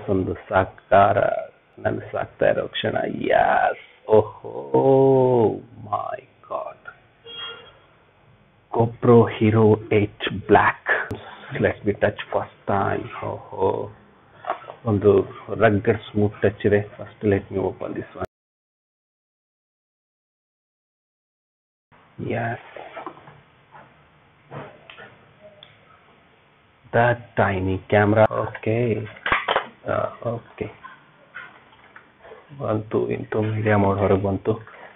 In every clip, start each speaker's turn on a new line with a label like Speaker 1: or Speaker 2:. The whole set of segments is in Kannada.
Speaker 1: ಒಂದು ಸಾಕಾರ ನನಸಾಗ್ತಾ ಇರೋ ಕ್ಷಣ ಯಾಸ್ ಓಹೋ my God GoPro Hero 8 Black. Let me touch first time. ಓಹೋ ಒಂದು ರಗ್ಗಡ್ ಸ್ಮೂತ್ ಟಚ್ ಇದೆ first let me open this one Yes. That tiny camera. Okay. Uh, okay. ಬಂತು ಇಂಟು ಮೀಡಿಯಾ ಮೋಡ್ ಹೊರಗೆ ಬಂತು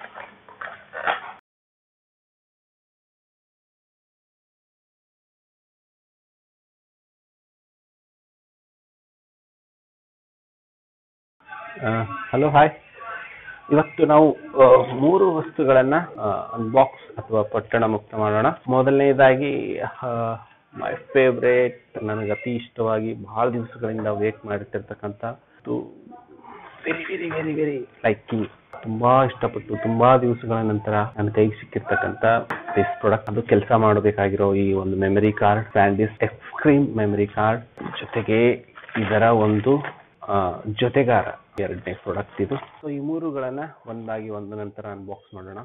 Speaker 1: ಹಲೋ ಹಾಯ್ ಇವತ್ತು ನಾವು ಆ, ಮೂರು ವಸ್ತುಗಳನ್ನ ಅನ್ಬಾಕ್ಸ್ ಅಥವಾ ಪಟ್ಟಣ ಮುಕ್ತ ಮಾಡೋಣ ಮೊದಲನೇದಾಗಿ ಮೈ ಫೇವ್ರೇಟ್ ನನಗೆ ಅತಿ ಇಷ್ಟವಾಗಿ ಬಹಳ ದಿವಸಗಳಿಂದ ವೇಟ್ ಮಾಡಿರ್ತಿರ್ತಕ್ಕಂಥ very very very very liking ತುಂಬಾ ಇಷ್ಟಪಟ್ಟು ತುಂಬಾ ದಿವಸಗಳ ನಂತರ ನನ್ನ ಕೈಗೆ ಸಿಕ್ಕಿರ್ತಕ್ಕಂಥ ದಿಸ್ ಪ್ರಾಡಕ್ಟ್ ಅದು ಕೆಲಸ ಮಾಡಬೇಕಾಗಿರೋ ಈ ಒಂದು memory card SanDisk extreme memory card ಜೊತೆಗೆ ಇದರ ಒಂದು ಆ, ಜೊತೆಗಾರ ಎರಡನೇ ಪ್ರಾಡಕ್ಟ್ ಇದು ಸೊ ಈ ಮೂರುಗಳನ್ನ ಒಂದಾಗಿ ಒಂದು ನಂತರ ಅನ್ಬಾಕ್ಸ್ ಮಾಡೋಣ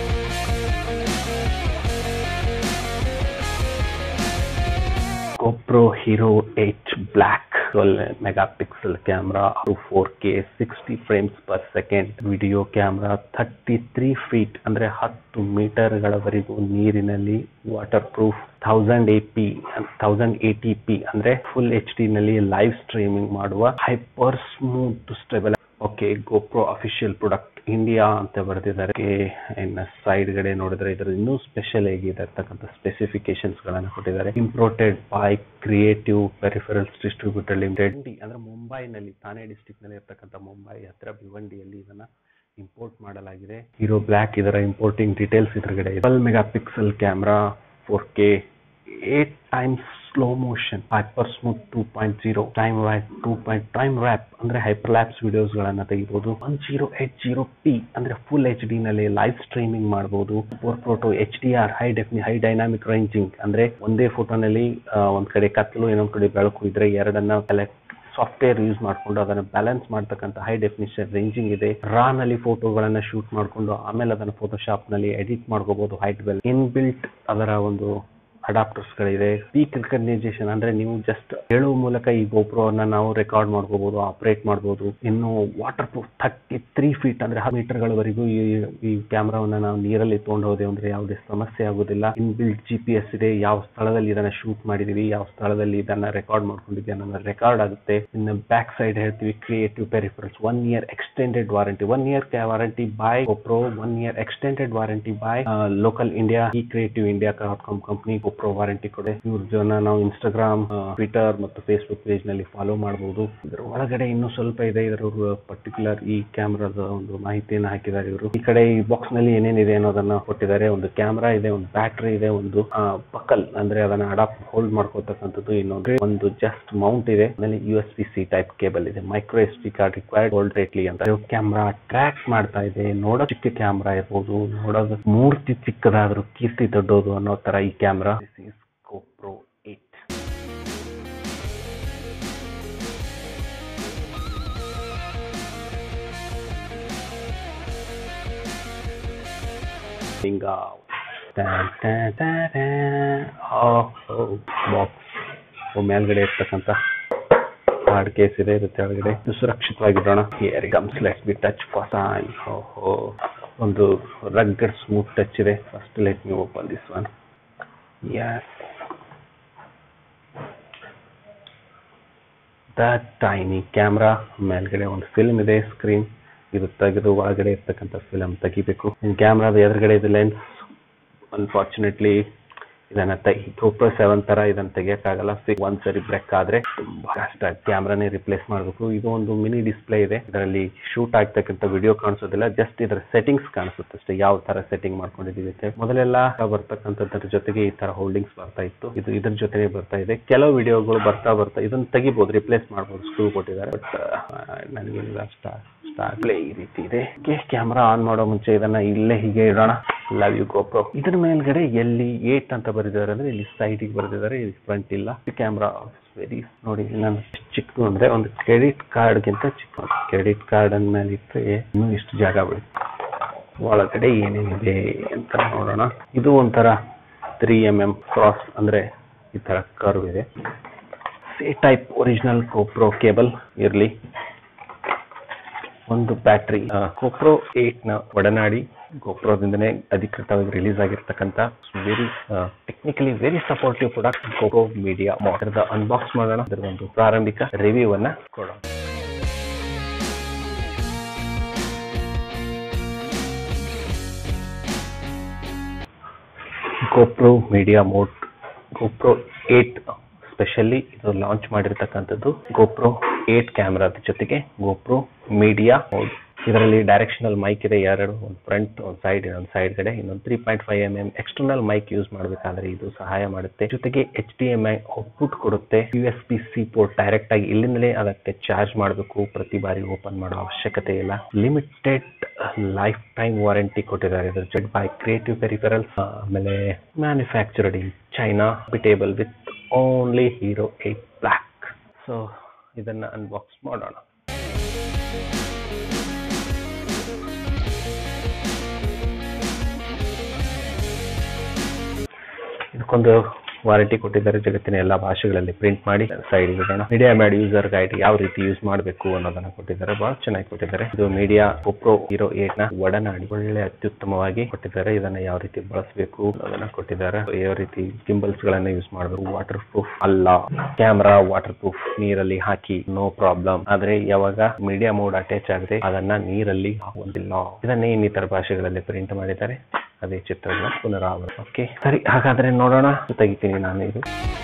Speaker 1: GoPro Hero 8 Black 12 megapixel camera to 4K 60 frames per second video camera thirty three feet ಅಂದ್ರೆ ಹತ್ತು ಮೀಟರ್ಗಳವರೆಗೂ ನೀರಿನಲ್ಲಿ waterproof thousand A P thousand eighty P ಅಂದ್ರೆ ಫುಲ್ ಎಚ್ ಡಿ ನಲ್ಲಿ ಲೈವ್ ಸ್ಟ್ರೀಮಿಂಗ್ ಮಾಡುವ hyper smooth stable okay GoPro official product India ಅಂತ ಬರೆದಿದ್ದಾರೆ ಇನ್ನು ಸೈಡ್ ಗಡೆ ನೋಡಿದ್ರೆ ಇದ್ರ ಇನ್ನೂ ಸ್ಪೆಷಲ್ ಆಗಿ ಇರತಕ್ಕಂಥ ಸ್ಪೆಸಿಫಿಕೇಶನ್ಸ್ ಗಳನ್ನ ಕೊಟ್ಟಿದ್ದಾರೆ imported by creative peripherals distributor limited ಅಂದ್ರೆ ಮುಂಬೈನಲ್ಲಿ ಥಾನೆ ಡಿಸ್ಟಿಕ್ ನಲ್ಲಿ ಇರ್ತಕ್ಕಂಥ ಮುಂಬೈ ಹತ್ರ ಭಿವಂಡಿಯಲ್ಲಿ ಇದನ್ನ ಇಂಪೋರ್ಟ್ ಮಾಡಲಾಗಿದೆ ಹೀರೋ ಬ್ಲ್ಯಾಕ್ ಇದರ ಇಂಪೋರ್ಟಿಂಗ್ ಡೀಟೇಲ್ಸ್ ಇದ್ರಗಡೆ twelve mega pixel camera four K eight times slow motion hyper smooth two point zero time warp two point time warp ಅಂದ್ರೆ ಹೈಪರ್ ಲ್ಯಾಪ್ಸ್ ವಿಡಿಯೋಸ್ ಗಳನ್ನ ತೆಗಿಬಹುದು one zero eight zero P ಅಂದ್ರೆ ಫುಲ್ ಎಚ್ ಡಿ ನಲ್ಲಿ ಲೈವ್ ಸ್ಟ್ರೀಮಿಂಗ್ ಮಾಡಬಹುದು four photo H D R high ಡೆಫಿನಿ ಹೈ ಡೈನಾಮಿಕ್ ರೇಂಜಿಂಗ್ ಅಂದ್ರೆ ಒಂದೇ ಫೋಟೋನಲ್ಲಿ ಒಂದ್ ಕಡೆ ಕತ್ತಲು ಇನ್ನೊಂದ್ ಕಡೆ ಬೆಳಕು ಇದ್ರೆ ಎರಡನ್ನ ಸೆಲೆಕ್ಟ್ ಸಾಫ್ಟ್ವೇರ್ ಯೂಸ್ ಮಾಡಿಕೊಂಡು ಅದನ್ನ ಬ್ಯಾಲೆನ್ಸ್ ಮಾಡ್ತಕ್ಕಂಥ ಹೈ ಡೆಫಿನಿಷನ್ ರೇಂಜಿಂಗ್ ಇದೆ ರಾ ನಲ್ಲಿ ಫೋಟೋಗಳನ್ನ ಶೂಟ್ ಮಾಡಿಕೊಂಡು ಆಮೇಲೆ ಅದನ್ನ ಫೋಟೋಶಾಪ್ ನಲ್ಲಿ ಎಡಿಟ್ ಮಾಡ್ಕೋಬಹುದು ಹೈಟ್ ವೆಲ್ ಇನ್ ಬಿಲ್ಟ್ ಅದರ ಒಂದು ಅಡಾಪ್ಟರ್ಸ್ ಗಳಿದೆ ಸ್ಪೀಕ್ ರಿಕಗ್ನೈಸೇಷನ್ ಅಂದ್ರೆ ನೀವು ಜಸ್ಟ್ ಹೇಳುವ ಮೂಲಕ ಈ GoPro ಅನ್ನ ನಾವು ರೆಕಾರ್ಡ್ ಮಾಡ್ಕೋಬಹುದು ಆಪರೇಟ್ ಮಾಡಬಹುದು ಇನ್ನು waterproof thirty three feet ಅಂದ್ರೆ ಹತ್ತು ಮೀಟರ್ ಗಳವರೆಗೂ ಈ ಈ ಕ್ಯಾಮ್ರಾವನ್ನ ನಾವು ನೀರಲ್ಲಿ ತಗೊಂಡು ಹೋದೆ ಅಂದ್ರೆ ಯಾವುದೇ ಸಮಸ್ಯೆ ಆಗುದಿಲ್ಲ in built G P S ಇದೆ ಯಾವ ಸ್ಥಳದಲ್ಲಿ ಇದನ್ನ ಶೂಟ್ ಮಾಡಿದೀವಿ ಯಾವ ಸ್ಥಳದಲ್ಲಿ ಇದನ್ನ ರೆಕಾರ್ಡ್ ಮಾಡ್ಕೊಂಡಿದ್ದೀವಿ ಅನ್ನೋದು ರೆಕಾರ್ಡ್ ಆಗುತ್ತೆ ಇನ್ನು ಬ್ಯಾಕ್ ಸೈಡ್ ಹೇಳ್ತೀವಿ creative peripherals one year extended warranty one year warranty by GoPro one year extended warranty by local India ಈ creative India dot com company GoPro warranty ಕೊಡೆ ಇವ್ರ ಜನ ನಾವು ಇನ್ಸ್ಟಾಗ್ರಾಮ್ ಟ್ವಿಟರ್ ಮತ್ತು ಫೇಸ್ಬುಕ್ ಪೇಜ್ ನಲ್ಲಿ ಫಾಲೋ ಮಾಡಬಹುದು ಇದರ ಒಳಗಡೆ ಇನ್ನೂ ಸ್ವಲ್ಪ ಇದೆ ಇದರ ಪರ್ಟಿಕ್ಯುಲರ್ ಈ ಕ್ಯಾಮ್ರಾದ ಒಂದು ಮಾಹಿತಿಯನ್ನು ಹಾಕಿದ್ದಾರೆ ಇವರು ಈ ಕಡೆ ಈ ಬಾಕ್ಸ್ ನಲ್ಲಿ ಏನೇನಿದೆ ಅನ್ನೋದನ್ನ ಕೊಟ್ಟಿದ್ದಾರೆ ಒಂದು ಕ್ಯಾಮ್ರಾ ಇದೆ ಒಂದು ಬ್ಯಾಟ್ರಿ ಇದೆ ಒಂದು ಪಕಲ್ ಅಂದ್ರೆ ಅದನ್ನ ಅಡಾಪ್ಟ್ ಹೋಲ್ಡ್ ಮಾಡ್ಕೋತಕ್ಕಂಥದ್ದು ಇನ್ನೊಂದು ಒಂದು ಜಸ್ಟ್ ಮೌಂಟ್ ಇದೆ ಆಮೇಲೆ U S P C type cable ಇದೆ micro S P card required hold ರೇಟ್ಲಿ ಅಂತ ಕ್ಯಾಮ್ರಾ ಟ್ರ್ಯಾಕ್ ಮಾಡ್ತಾ ಇದೆ ನೋಡೋ ಚಿಕ್ಕ ಕ್ಯಾಮ್ರಾ ಇರ್ಬೋದು ನೋಡೋದು ಮೂರ್ತಿ ಚಿಕ್ಕದಾದ್ರೂ ಕೀರ್ತಿ ದೊಡ್ಡದು ಅನ್ನೋ ತರ ಈ camera this is GoPro 8 Bing out. Dun, dun, dun, dun. Oh, oh, box. ಓ ಮೇಲ್ಗಡೆ ಇರ್ತಕ್ಕಂಥ ಹಾರ್ಡ್ ಕೇಸ್ ಇದೆ ಇದು ಕೆಳಗಡೆ ಇದು ಸುರಕ್ಷಿತವಾಗಿರೋಣ here comes let be touch ಫಾಸ್ ಓಹೋ ಒಂದು ರಗ್ಗಡ್ ಸ್ಮೂತ್ ಟಚ್ ಇದೆ first let me open this one yes the tiny camera ಮೇಲ್ಗಡೆ ಒಂದು ಫಿಲ್ಮ್ ಇದೆ ಸ್ಕ್ರೀನ್ ಇದು ತೆಗೆದು ಒಳಗಡೆ ಇರ್ತಕ್ಕಂಥ ಫಿಲಮ್ ತೆಗಿಬೇಕು ಕ್ಯಾಮ್ರಾದ ಎದುರುಗಡೆ ಇದು ಲೆನ್ಸ್ ಅನ್ಫಾರ್ಚುನೇಟ್ಲಿ ಇದನ್ನ GoPro ಸೆವೆನ್ ತರ ಇದನ್ನ ತೆಗಿಯಕ್ಕಾಗಲ್ಲ ಒಂದ್ ಸರಿ ಬ್ರೇಕ್ ಆದ್ರೆ ತುಂಬಾ ಕಷ್ಟ ಕ್ಯಾಮ್ರಾನೇ ರಿಪ್ಲೇಸ್ ಮಾಡಬೇಕು ಇದು ಒಂದು ಮಿನಿ ಡಿಸ್ಪ್ಲೇ ಇದೆ ಇದರಲ್ಲಿ ಶೂಟ್ ಆಗ್ತಕ್ಕಂಥ ವಿಡಿಯೋ ಕಾಣಿಸೋದಿಲ್ಲ ಜಸ್ಟ್ ಇದರ ಸೆಟ್ಟಿಂಗ್ಸ್ ಕಾಣಿಸುತ್ತೆ ಅಷ್ಟೇ ಯಾವ ತರ ಸೆಟ್ಟಿಂಗ್ ಮಾಡ್ಕೊಂಡಿದೀವಿ ಅಂತ ಮೊದಲೆಲ್ಲ ಬರ್ತಕ್ಕಂಥದ್ರ ಜೊತೆಗೆ ಈ ತರ ಹೋಲ್ಡಿಂಗ್ಸ್ ಬರ್ತಾ ಇತ್ತು ಇದು ಇದ್ರ ಜೊತೆಗೆ ಬರ್ತಾ ಇದೆ ಕೆಲವು ವಿಡಿಯೋಗಳು ಬರ್ತಾ ಬರ್ತಾ ಇದನ್ನ ತೆಗಿಬಹುದು ರಿಪ್ಲೇಸ್ ಮಾಡಬಹುದು ಸ್ಕ್ರೂ ಕೊಟ್ಟಿದ್ದಾರೆ ಬಟ್ ನನಗೆ ಅಷ್ಟ ಇಷ್ಟ ಡಿಸ್ಪ್ಲೇ ಈ ರೀತಿ ಇದೆ ಕ್ಯಾಮ್ರಾ ಆನ್ ಮಾಡೋ ಮುಂಚೆ ಇದನ್ನ ಇಲ್ಲೇ ಹೀಗೆ ಇಡೋಣ ಲವ್ ಯು ಗೋಪ್ರೋ ಇದ್ರ ಮೇಲ್ಗಡೆ ಎಲ್ಲಿ ಏಟ್ ಅಂತ ಬರೆದಿದ್ದಾರೆ ಅಂದ್ರೆ ಇಲ್ಲಿ ಸೈಡಿಗೆ ಬರೆದಿದ್ದಾರೆ ಇಲ್ಲಿ ಫ್ರಂಟ್ ಇಲ್ಲ ಕ್ಯಾಮ್ರಾ ವೆರಿ ನೋಡಿ ನಾನು ಚಿಕ್ಕದು ಅಂದ್ರೆ ಒಂದು ಕ್ರೆಡಿಟ್ ಕಾರ್ಡ್ಗಿಂತ ಚಿಕ್ಕ ಕ್ರೆಡಿಟ್ ಕಾರ್ಡ್ ಅಂದ್ಮೇಲೆ ಇಟ್ಟರೆ ಇನ್ನೂ ಇಷ್ಟು ಜಾಗ ಬಿಡುತ್ತೆ ಒಳಗಡೆ ಏನೇನಿದೆ ಅಂತ ನೋಡೋಣ ಇದು ಒಂಥರ ತ್ರೀ ಎಮ್ ಎಮ್ ಕ್ರಾಸ್ ಅಂದ್ರೆ ಈ ತರ ಕರ್ವ್ ಇದೆ C type original GoPro cable ಇರಲಿ ಒಂದು ಬ್ಯಾಟ್ರಿ ಕೋಪ್ರೋ ಏಟ್ ನ ಒಡನಾಡಿ ಗೋಪ್ರೋದಿಂದನೇ ಅಧಿಕೃತವಾಗಿ ರಿಲೀಸ್ ಆಗಿರ್ತಕ್ಕಂಥ very technically very supportive product GoPro media ಅದರದ ಅನ್ಬಾಕ್ಸ್ ಮಾಡೋಣ ಅದರ ಒಂದು ಪ್ರಾರಂಭಿಕ ರಿವ್ಯೂ ಅನ್ನ ಕೊಡೋಣ GoPro media mode GoPro eight specially ಇದು ಲಾಂಚ್ ಮಾಡಿರ್ತಕ್ಕಂಥದ್ದು ಗೋಪ್ರೋ ಏಟ್ ಕ್ಯಾಮ್ರಾದ ಜೊತೆಗೆ ಗೋಪ್ರೋ ಮೀಡಿಯಾ ಮೋಡ್ ಇದರಲ್ಲಿ ಡೈರೆಕ್ಷನಲ್ ಮೈಕ್ ಇದೆ ಎರಡು ಒಂದು ಫ್ರಂಟ್ ಒಂದು ಸೈಡ್ ಇನ್ನೊಂದು ಸೈಡ್ ಕಡೆ ಇನ್ನೊಂದು three point five m m external mic use ಮಾಡಬೇಕಾದ್ರೆ ಇದು ಸಹಾಯ ಮಾಡುತ್ತೆ ಜೊತೆಗೆ H D M I output ಕೊಡುತ್ತೆ U S P C port direct ಆಗಿ ಇಲ್ಲಿಂದಲೇ ಅದಕ್ಕೆ ಚಾರ್ಜ್ ಮಾಡಬೇಕು ಪ್ರತಿ ಬಾರಿ ಓಪನ್ ಮಾಡೋ ಅವಶ್ಯಕತೆ ಇಲ್ಲ ಲಿಮಿಟೆಡ್ ಲೈಫ್ ಟೈಮ್ ವಾರಂಟಿ ಕೊಟ್ಟಿದ್ದಾರೆ ಇದ್ರ ಜೊತೆ ಬೈ ಕ್ರಿಯೇಟಿವ್ ಪೆರಿಫೆರಲ್ಸ್ ಆಮೇಲೆ ಮ್ಯಾನುಫ್ಯಾಕ್ಚರ್ಡ್ ಇನ್ ಚೈನಾ ಬಿಟೇಬಲ್ with only Hero eight black so ಇದನ್ನ ಅನ್ಬಾಕ್ಸ್ ಮಾಡೋಣ ಇದಕ್ಕೊಂದು ವಾರಂಟಿ ಕೊಟ್ಟಿದ್ದಾರೆ ಜಗತ್ತಿನ ಎಲ್ಲಾ ಭಾಷೆಗಳಲ್ಲಿ ಪ್ರಿಂಟ್ ಮಾಡಿ ಸೈಡ್ ಇಡೋಣ ಮೀಡಿಯಾ ಮ್ಯಾಡ್ ಯೂಸರ್ ಗೈಡ್ ಯಾವ ರೀತಿ ಯೂಸ್ ಮಾಡಬೇಕು ಅನ್ನೋದನ್ನ ಕೊಟ್ಟಿದ್ದಾರೆ ಬಹಳ ಚೆನ್ನಾಗಿ ಕೊಟ್ಟಿದ್ದಾರೆ ಇದು ಮೀಡಿಯಾ ಒಪ್ರೋ ಹೀರೋ ಏಟ್ ನ ಒಡನಾಡಿ ಒಳ್ಳೆ ಅತ್ಯುತ್ತಮವಾಗಿ ಕೊಟ್ಟಿದ್ದಾರೆ ಇದನ್ನ ಯಾವ ರೀತಿ ಬಳಸಬೇಕು ಅನ್ನೋದನ್ನ ಕೊಟ್ಟಿದ್ದಾರೆ ಯಾವ ರೀತಿ ಗಿಂಬಲ್ಸ್ ಗಳನ್ನ ಯೂಸ್ ಮಾಡಬೇಕು ವಾಟರ್ ಪ್ರೂಫ್ ಅಲ್ಲ ಕ್ಯಾಮ್ರಾ ವಾಟರ್ ಪ್ರೂಫ್ ನೀರಲ್ಲಿ ಹಾಕಿ ನೋ ಪ್ರಾಬ್ಲಮ್ ಆದ್ರೆ ಯಾವಾಗ ಮೀಡಿಯಾ ಮೋಡ್ ಅಟ್ಯಾಚ್ ಆಗುತ್ತೆ ಅದನ್ನ ನೀರಲ್ಲಿ ಹಾಕುವಂತಿಲ್ಲ ಇದನ್ನೇ ಇನ್ನಿತರ ಭಾಷೆಗಳಲ್ಲಿ ಪ್ರಿಂಟ್ ಮಾಡಿದ್ದಾರೆ ಅದೇ ಚಿತ್ರಗಳ ಪುನರಾವರ್ತನೆ ಓಕೆ ಸರಿ ಹಾಗಾದ್ರೆ ನೋಡೋಣ ತೆಗಿತೀನಿ ನಾನು ಇದು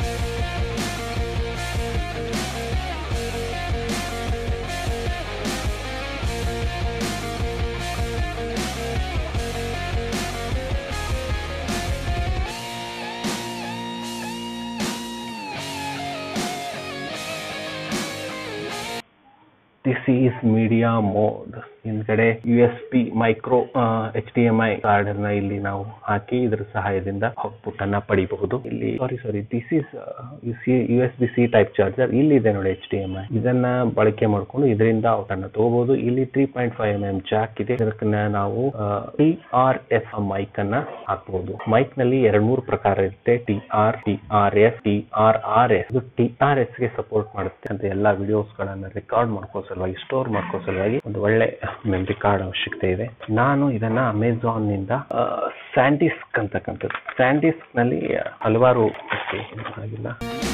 Speaker 1: ದಿಸ್ ಈಸ್ ಮೀಡಿಯಾ ಮೋಡ್ ಹಿಂದ್ಗಡೆ U S P micro H D M I card ಅನ್ನ ಇಲ್ಲಿ ನಾವು ಹಾಕಿ ಇದರ ಸಹಾಯದಿಂದ ಔಟ್ಪುಟ್ ಅನ್ನ ಪಡಿಬಹುದು ಇಲ್ಲಿ sorry sorry this is U S B C type charger ಇಲ್ಲಿ ಇದೆ ನೋಡಿ ಎಚ್ ಡಿ ಎಂ ಐ ಇದನ್ನ ಬಳಕೆ ಮಾಡ್ಕೊಂಡು ಇದರಿಂದ ಔಟ್ ಅನ್ನ ತಗೋಬಹುದು ಇಲ್ಲಿ three point five m m jack ಇದೆ ಇದನ್ನ ನಾವು ಟಿ ಆರ್ ಎಸ್ ಮೈಕ್ ಅನ್ನ ಹಾಕಬಹುದು ಮೈಕ್ ನಲ್ಲಿ ಎರಡ್ ಮೂರು ಪ್ರಕಾರ ಇರುತ್ತೆ T R T R S T R R S ಇದು ಟಿ ಆರ್ ಎಸ್ ಗೆ ಸಪೋರ್ಟ್ ಮಾಡುತ್ತೆ ಅಂತ ಎಲ್ಲಾ ವಿಡಿಯೋಸ್ ಗಳನ್ನ ರೆಕಾರ್ಡ್ ಮಾಡ್ಕೋ ಸಲುವಾಗಿ ಸ್ಟೋರ್ ಮಾಡ್ಕೋ ಸಲುವಾಗಿ ಒಂದು ಒಳ್ಳೆ ಮೆಮರಿ ಕಾರ್ಡ್ ಅವಶ್ಯಕತೆ ಇದೆ ನಾನು ಇದನ್ನ ಅಮೆಝಾನ್ ನಿಂದ ಸ್ಯಾಂಡಿಸ್ಕ್ ಅಂತಕ್ಕಂಥದ್ದು ಸ್ಯಾಂಡಿಸ್ಕ್ ನಲ್ಲಿ ಹಲವಾರು okay, ಆಗಿಲ್ಲ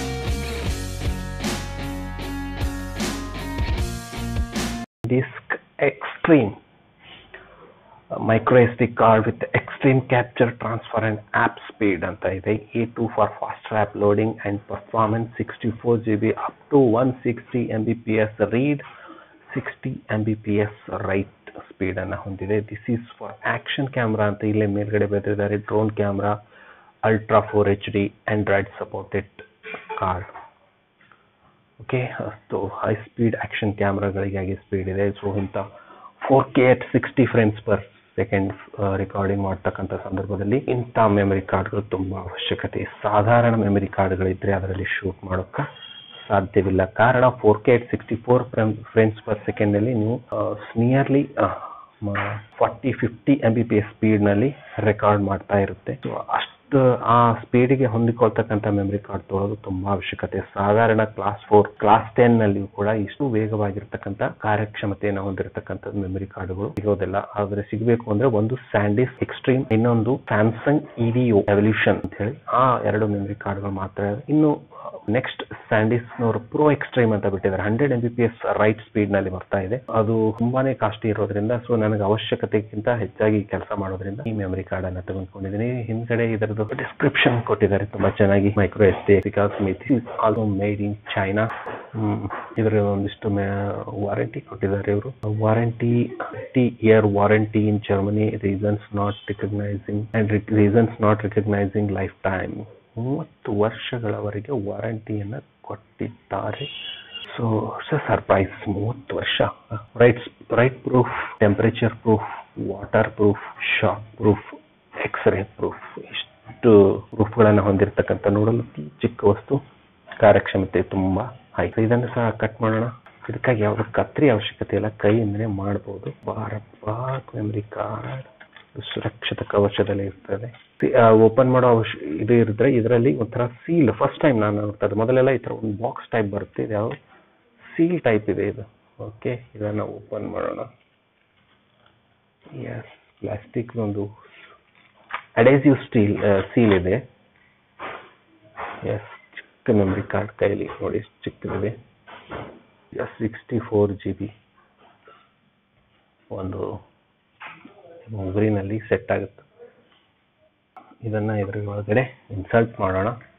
Speaker 1: disk extreme micro S D card with extreme capture transfer and app speed ಅಂತ ಇದೆ A two for faster app loading and performance sixty four G B up to one sixty M B P S read sixty M B P S write speed ಅನ್ನ ಹೊಂದಿದೆ this is for action camera ಅಂತ ಇಲ್ಲೇ ಮೇಲ್ಗಡೆ ಬರೆದಿದ್ದಾರೆ drone camera ultra four H D Android supported card okay so high speed action ಕ್ಯಾಮ್ರಾಗಳಿಗಾಗಿ ಸ್ಪೀಡ್ ಇದೆ ಸೊ ಇಂಥ four K at sixty frames per second recording ಮಾಡ್ತಕ್ಕಂಥ ಸಂದರ್ಭದಲ್ಲಿ ಇಂಥ ಮೆಮರಿ ಕಾರ್ಡ್ಗಳು ತುಂಬಾ ಅವಶ್ಯಕತೆ ಸಾಧಾರಣ ಮೆಮರಿ ಕಾರ್ಡ್ಗಳಿದ್ರೆ ಅದರಲ್ಲಿ ಶೂಟ್ ಮಾಡೋಕೆ ಸಾಧ್ಯವಿಲ್ಲ ಕಾರಣ four K at sixty four frames per second ನಲ್ಲಿ ನೀವು nearly forty fifty M B P S speed ನಲ್ಲಿ ರೆಕಾರ್ಡ್ ಮಾಡ್ತಾ ಇರುತ್ತೆ ಸೊ ಅಷ್ಟು ಆ ಸ್ಪೀಡಿಗೆ ಹೊಂದಿಕೊಳ್ತಕ್ಕಂಥ ಮೆಮರಿ ಕಾರ್ಡ್ ತೊಗೊಳ್ಳೋದು ತುಂಬಾ ಅವಶ್ಯಕತೆ ಸಾಧಾರಣ ಕ್ಲಾಸ್ ಫೋರ್ ಕ್ಲಾಸ್ ಟೆನ್ ನಲ್ಲಿಯೂ ಕೂಡ ಇಷ್ಟು ವೇಗವಾಗಿರ್ತಕ್ಕಂಥ ಕಾರ್ಯಕ್ಷಮತೆಯನ್ನು ಹೊಂದಿರತಕ್ಕಂಥ ಮೆಮರಿ ಕಾರ್ಡ್ಗಳು ಸಿಗೋದಿಲ್ಲ ಆದ್ರೆ ಸಿಗಬೇಕು ಅಂದ್ರೆ ಒಂದು ಸ್ಯಾಂಡಿಸ್ ಎಕ್ಸ್ಟ್ರೀಮ್ ಇನ್ನೊಂದು ಸ್ಯಾಮ್ಸಂಗ್ ಇಡಿಯೋ ಎವಲ್ಯೂಷನ್ ಅಂತ ಹೇಳಿ ಆ ಎರಡು ಮೆಮರಿ ಕಾರ್ಡ್ಗಳು ಮಾತ್ರ ಇದೆ. ಇನ್ನು ನೆಕ್ಸ್ಟ್ ಸ್ಯಾಂಡಿಸ್ ನವರು ಪ್ರೋ ಎಕ್ಸ್ಟ್ರೀಮ್ ಅಂತ ಬಿಟ್ಟಿದ್ದಾರೆ hundred M B P S write speed ನಲ್ಲಿ ಬರ್ತಾ ಇದೆ ಅದು ತುಂಬಾನೇ ಕಾಸ್ಟ್ಲಿ ಇರೋದ್ರಿಂದ ಸೊ ನನಗೆ ಅವಶ್ಯಕತೆಗಿಂತ ಹೆಚ್ಚಾಗಿ ಕೆಲಸ ಮಾಡೋದ್ರಿಂದ ಈ ಮೆಮರಿ ಕಾರ್ಡ್ ಅನ್ನ ತೆಗೆದುಕೊಂಡಿದ್ದೀನಿ ಹಿಂದ್ಗಡೆ ಇದರದ್ದು ಡಿಸ್ಕ್ರಿಪ್ಷನ್ ಕೊಟ್ಟಿದ್ದಾರೆ ತುಂಬಾ ಚೆನ್ನಾಗಿ ಮೈಕ್ರೋ ಎಸ್ ಡಿ ಬಿಕಾಸ್ ಮಿತ್ is also made in China ಇದರ ಒಂದಿಷ್ಟು ವಾರಂಟಿ ಕೊಟ್ಟಿದ್ದಾರೆ ಇವರು ವಾರಂಟಿ ಟಿ year warranty in Germany reasons not recognizing and reasons not recognizing life time ಮೂವತ್ತು ವರ್ಷಗಳವರೆಗೆ ವಾರಂಟಿಯನ್ನ ಕೊಟ್ಟಿದ್ದಾರೆ ಸೊ ಸರ್ಪ್ರೈಸ್ ಮೂವತ್ತು ವರ್ಷ right right proof temperature proof water proof shock proof X-ray proof ಇಷ್ಟು ಪ್ರೂಫ್ಗಳನ್ನು ಹೊಂದಿರತಕ್ಕಂಥ ನೋಡಲು ಅತಿ ಚಿಕ್ಕ ವಸ್ತು ಕಾರ್ಯಕ್ಷಮತೆ ತುಂಬಾ ಹೈ ಇದನ್ನು ಸಹ ಕಟ್ ಮಾಡೋಣ ಇದಕ್ಕಾಗಿ ಯಾವುದೇ ಕತ್ರಿ ಅವಶ್ಯಕತೆ ಇಲ್ಲ ಕೈಯಿಂದಲೇ ಮಾಡಬಹುದು ಬಾರಪ್ಪ ಮೆಮರಿ ಕಾರ್ಡ್ ಸುರಕ್ಷಿತ ಕವಚದಲ್ಲಿ ಇರ್ತದೆ ಓಪನ್ ಮಾಡೋ ಅವಶ್ಯ ಇದು ಇರಿದ್ರೆ ಇದರಲ್ಲಿ ಒಂಥರ ಸೀಲ್ ಫಸ್ಟ್ ಟೈಮ್ ನಾನು ನೋಡ್ತಾ ಇದ್ದೆ ಮೊದಲೆಲ್ಲ ಈ ಥರ ಒಂದು ಬಾಕ್ಸ್ ಟೈಪ್ ಬರುತ್ತೆ ಇದು ಯಾವ ಸೀಲ್ ಟೈಪ್ ಇದೆ ಇದು ಓಕೆ ಇದನ್ನು ಓಪನ್ ಮಾಡೋಣ ಎಸ್ ಪ್ಲಾಸ್ಟಿಕ್ ಒಂದು ಅಡೇಸಿವ್ ಸ್ಟೀಲ್ ಸೀಲ್ ಇದೆ ಎಸ್ ಚಿಕ್ಕ ಮೆಮರಿ ಕಾರ್ಡ್ ಕೈಲಿ ನೋಡಿ ಎಷ್ಟು ಚಿಕ್ಕದಿದೆ yes sixty four G B ಒಂದು ಮೊಬೈಲ್ನಲ್ಲಿ ಸೆಟ್ ಆಗುತ್ತೆ ಇದನ್ನು ಇದ್ರ ಒಳಗಡೆ ಇನ್ಸರ್ಟ್ ಮಾಡೋಣ